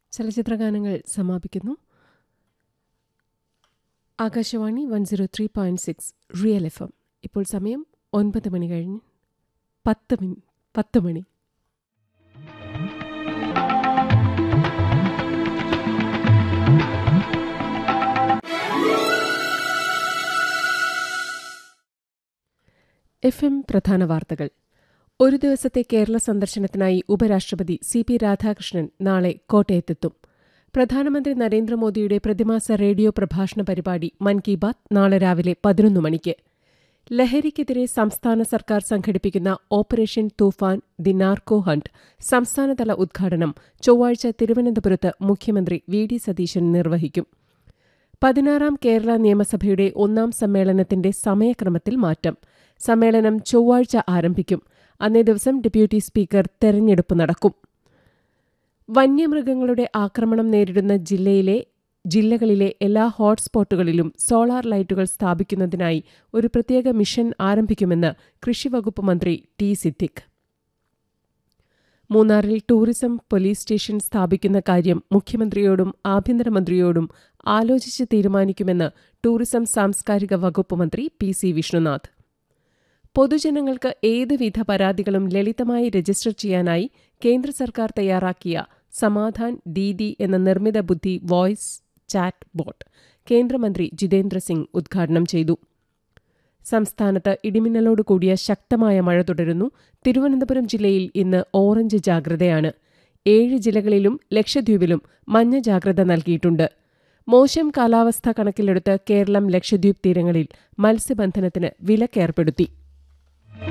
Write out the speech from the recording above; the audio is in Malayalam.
ചലച്ചിത്രഗാനങ്ങൾ സമാപിക്കുന്നു Akashvani one zero three point six real F M ഇപ്പോൾ സമയം ഒൻപത് മണി കഴിഞ്ഞ് പത്ത് മിനി പത്ത് മണി എഫ് എം പ്രധാന വാർത്തകൾ ഒരു ദിവസത്തെ കേരള സന്ദർശനത്തിനായി ഉപരാഷ്ട്രപതി സി പി രാധാകൃഷ്ണൻ നാളെ കോട്ടയത്തെത്തും പ്രധാനമന്ത്രി നരേന്ദ്രമോദിയുടെ പ്രതിമാസ റേഡിയോ പ്രഭാഷണ പരിപാടി മൻ കി ബാത് നാളെ രാവിലെ പതിനൊന്ന് മണിക്ക് ലഹരിക്കെതിരെ സംസ്ഥാന സർക്കാർ സംഘടിപ്പിക്കുന്ന operation Toofan the narco hunt സംസ്ഥാനതല ഉദ്ഘാടനം ചൊവ്വാഴ്ച തിരുവനന്തപുരത്ത് മുഖ്യമന്ത്രി വി ഡി സതീശൻ നിർവഹിക്കും പതിനാറാം കേരള നിയമസഭയുടെ ഒന്നാം സമ്മേളനത്തിന്റെ സമയക്രമത്തിൽ മാറ്റം സമ്മേളനം ചൊവ്വാഴ്ച ആരംഭിക്കും അന്നേ ദിവസം ഡെപ്യൂട്ടി സ്പീക്കർ തെരഞ്ഞെടുപ്പ് നടക്കും വന്യമൃഗങ്ങളുടെ ആക്രമണം നേരിടുന്ന ജില്ലയിലെ ജില്ലകളിലെ എല്ലാ ഹോട്ട്സ്പോട്ടുകളിലും സോളാർ ലൈറ്റുകൾ സ്ഥാപിക്കുന്നതിനായി ഒരു പ്രത്യേക മിഷൻ ആരംഭിക്കുമെന്ന് കൃഷിവകുപ്പ് മന്ത്രി ടി സിദ്ദിഖ് മൂന്നാറിൽ ടൂറിസം പോലീസ് സ്റ്റേഷൻ സ്ഥാപിക്കുന്ന കാര്യം മുഖ്യമന്ത്രിയോടും ആഭ്യന്തരമന്ത്രിയോടും ആലോചിച്ച് തീരുമാനിക്കുമെന്ന് ടൂറിസം സാംസ്കാരിക വകുപ്പ് മന്ത്രി പി സി വിഷ്ണുനാഥ് പൊതുജനങ്ങൾക്ക് ഏതുവിധ പരാതികളും ലളിതമായി രജിസ്റ്റർ ചെയ്യാനായി കേന്ദ്ര സർക്കാർ തയ്യാറാക്കിയ സമാധാൻ ദീദി എന്ന നിർമ്മിത ബുദ്ധി വോയ്സ് ചാറ്റ് ബോട്ട് കേന്ദ്രമന്ത്രി ജിതേന്ദ്ര സിംഗ് ഉദ്ഘാടനം ചെയ്തു സംസ്ഥാനത്ത് ഇടിമിന്നലോട് കൂടിയ ശക്തമായ മഴ തുടരുന്നു തിരുവനന്തപുരം ജില്ലയിൽ ഇന്ന് ഓറഞ്ച് ജാഗ്രതയാണ് ഏഴ് ജില്ലകളിലും ലക്ഷദ്വീപിലും മഞ്ഞ ജാഗ്രത നൽകിയിട്ടുണ്ട് മോശം കാലാവസ്ഥ കണക്കിലെടുത്ത് കേരളം ലക്ഷദ്വീപ് തീരങ്ങളിൽ മത്സ്യബന്ധനത്തിന് വിലക്കേർപ്പെടുത്തി